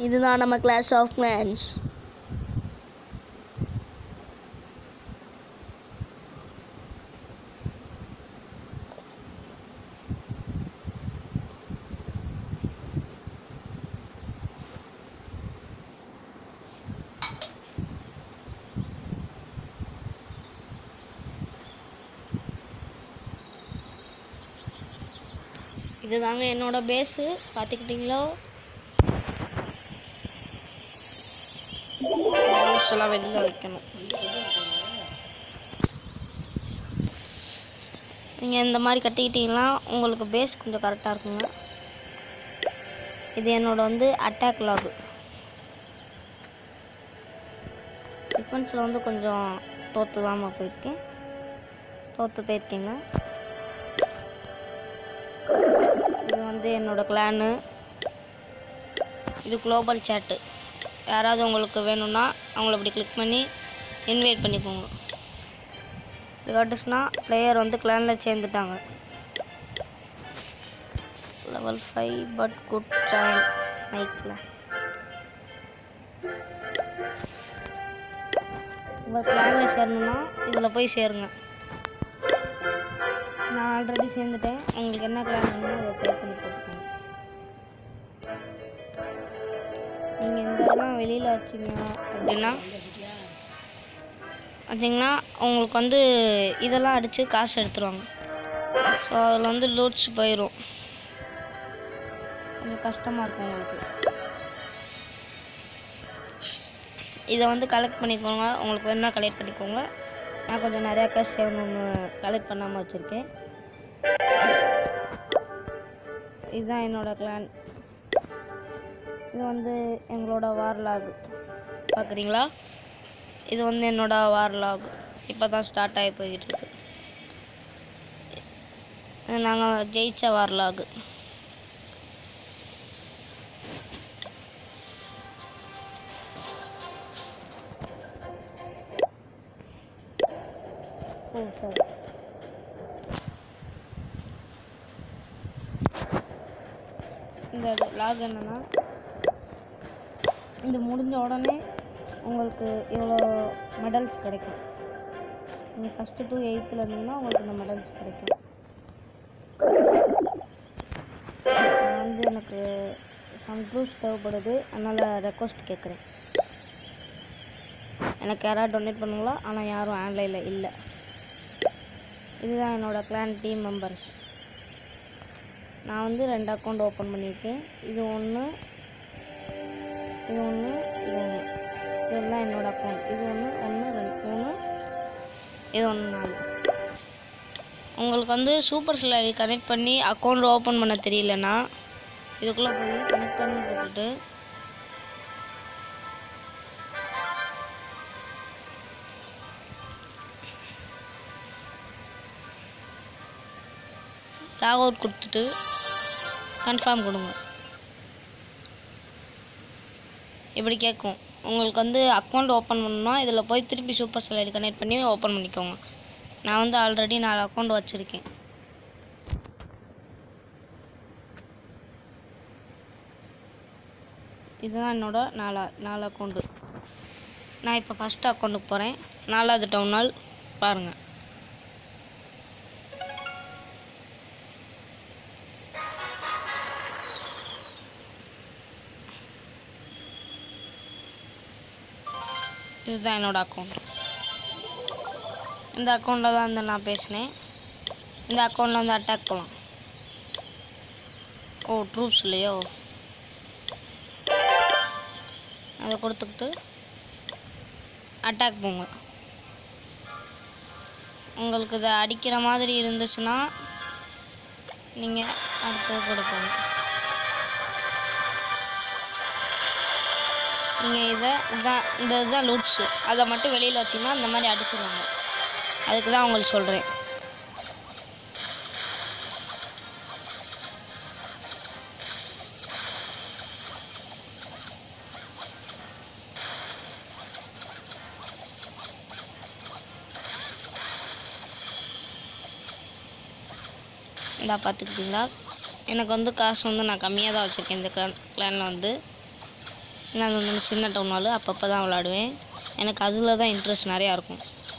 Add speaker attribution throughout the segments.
Speaker 1: இதுதான் நம்ம class of glands இதுதாங்க என்னோட பேஸு பார்த்துக்கிட்டிங்களோ மவுஸ் எல்லாம் வெளியில் வைக்கணும் நீங்கள் இந்த மாதிரி கட்டிக்கிட்டீங்கன்னா உங்களுக்கு பேஸ் கொஞ்சம் கரெக்டாக இருக்குங்க இது என்னோட வந்து அட்டாக் லாகு டிஃபென்ஸில் வந்து கொஞ்சம் தோற்று தாம்மா போயிருக்கேன் தோற்று போயிருக்கேங்க இது வந்து என்னோட கிளானு இது குளோபல் சேட்டு யாராவது உங்களுக்கு வேணும்னா அவங்கள இப்படி கிளிக் பண்ணி இன்வைட் பண்ணிக்கோங்க இப்படி காட்டுச்சுன்னா பிளேயர் வந்து கிளானில் சேர்ந்துட்டாங்க level five but good join மைக்கில் உங்கள் கிளானில் சேரணும்னா இதில் போய் சேருங்க நான் ஆல்ரெடி சேர்ந்துட்டேன் உங்களுக்கு என்ன கிளான் வேணுமோ அதை டைப் பண்ணி போட்டுக்கோங்க நீங்கள் இந்த இதெல்லாம் வெளியில் வச்சிங்க அப்படின்னா வச்சிங்கன்னா உங்களுக்கு வந்து இதெல்லாம் அடித்து காசு எடுத்துருவாங்க ஸோ அதில் வந்து லூட்ஸ் போயிடும் கொஞ்சம் கஷ்டமாக இருக்கும் உங்களுக்கு இதை வந்து கலெக்ட் பண்ணிக்கோங்க உங்களுக்கு வேணா கலெக்ட் பண்ணிக்கோங்க நான் கொஞ்சம் நிறையா கேஷ் ஒன்று கலெக்ட் பண்ணாமல் வச்சுருக்கேன் இதுதான் என்னோட கிளான் இது வந்து எங்களோட வார்லாக் பார்க்குறீங்களா இது வந்து என்னோட வார்லாக் இப்போ தான் ஸ்டார்ட் ஆகி போய்கிட்டு இருக்கு நாங்கள் ஜெயிச்ச வார்லாக் ஓ சரி இந்த லாக் என்னன்னா இது முடிஞ்ச உடனே உங்களுக்கு இவ்வளோ மெடல்ஸ் கிடைக்கும் நீங்கள் ஃபஸ்ட்டு டூ எயித்தில் இருந்தீங்கன்னா உங்களுக்கு இந்த மெடல்ஸ் கிடைக்கும் நான் வந்து எனக்கு சம் ப்ரூஃப் தேவைப்படுது அதனால் ரெக்வஸ்ட் கேட்குறேன் எனக்கு யாராவது டொனேட் பண்ணுங்களா ஆனால் யாரும் ஆன்லைனில் இல்லை இதுதான் என்னோடய கிளான் டீம் மெம்பர்ஸ் நான் வந்து ரெண்டு அக்கௌண்ட் ஓப்பன் பண்ணியிருக்கேன் இது ஒன்று இது ஒன்று இது ஒன்று இதெல்லாம் என்னோடய அக்கௌண்ட் இது ஒன்று ஒன்று ரெண்டு மூணு இது ஒன்று நாலு உங்களுக்கு வந்து சூப்பர் செல் ஐடி கனெக்ட் பண்ணி அக்கௌண்ட் ஓப்பன் பண்ண தெரியலனா இதுக்குள்ளே போய் கனெக்ட் பண்ணி போட்டுட்டு லாக் அவுட் கொடுத்துட்டு கன்ஃபார்ம் கொடுங்க இப்படி கேட்கும் உங்களுக்கு வந்து அக்கௌண்ட் ஓப்பன் பண்ணணும்னா இதில் போய் திருப்பி சூப்பர் செல் ஐடி கனெக்ட் பண்ணி ஓப்பன் பண்ணிக்கோங்க நான் வந்து ஆல்ரெடி நாலு அக்கௌண்ட் வச்சுருக்கேன் இதுதான் என்னோட நாலா நாலு அக்கௌண்ட்டு நான் இப்போ ஃபஸ்ட்டு அக்கௌண்ட்டுக்கு போகிறேன் நாலாவது டவுன் நாள் பாருங்கள் இதுதான் என்னோட அக்கௌண்ட் இந்த அக்கௌண்ட்டில் தான் வந்து நான் பேசினேன் இந்த அக்கௌண்ட்டில் வந்து அட்டாக் போகலாம் ஓ ட்ரூப்ஸ் இல்லையோ அதை கொடுத்துக்கிட்டு அட்டாக் போங்க உங்களுக்கு இதை அடிக்கிற மாதிரி இருந்துச்சுன்னா நீங்கள் அடுத்தது கொடுப்போங்க நீங்கள் இதை இதான் இந்த இதுதான் லூட்ஸு அதை மட்டும் வெளியில் வச்சிங்கன்னா இந்த மாதிரி அடிச்சிருவாங்க அதுக்கு தான் உங்களுக்கு சொல்கிறேன் இந்தா பார்த்துக்கிட்டிங்களா எனக்கு வந்து காசு வந்து நான் கம்மியாக தான் வச்சுருக்கேன் இந்த கிளான் கிளானில் வந்து ஏன்னா அது வந்து சின்ன டவுன் ஹால் அப்பப்போ தான் விளாடுவேன் எனக்கு அதில் தான் இன்ட்ரெஸ்ட் நிறையா இருக்கும்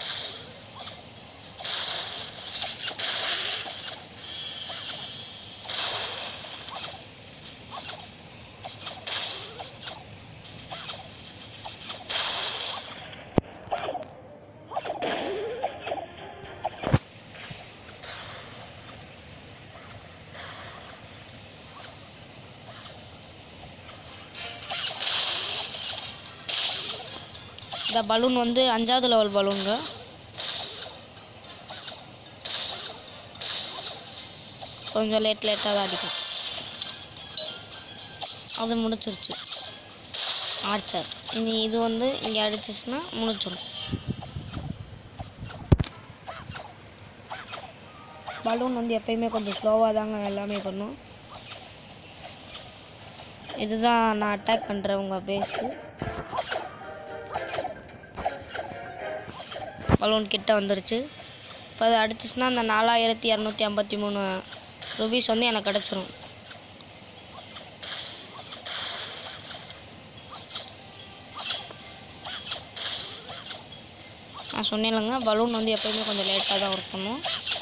Speaker 1: இந்த பலூன் வந்து அஞ்சாவது லெவல் பலூனுங்க கொஞ்சம் லேட் லேட்டாக தான் அடிக்கும் அது முடிச்சிருச்சு ஆர்ச்சர் இனி இது வந்து இங்கே அடிச்சிச்சுன்னா முடிச்சிடும் பலூன் வந்து எப்பயுமே கொஞ்சம் ஸ்லோவாக தாங்க எல்லாமே பண்ணும் இதுதான் நான் அட்டாக் பண்ணுறவங்க பேஸு பலூன் கிட்ட வந்துருச்சு இப்போ அது அடிச்சிச்சுன்னா அந்த நாலாயிரத்தி இரநூத்தி ஐம்பத்தி மூணு ருபீஸ் வந்து எனக்கு கிடச்சிரும் நான் சொன்னேன்லங்க பலூன் வந்து எப்பயுமே கொஞ்சம் லேட்டாக தான் ஒர்க் பண்ணும்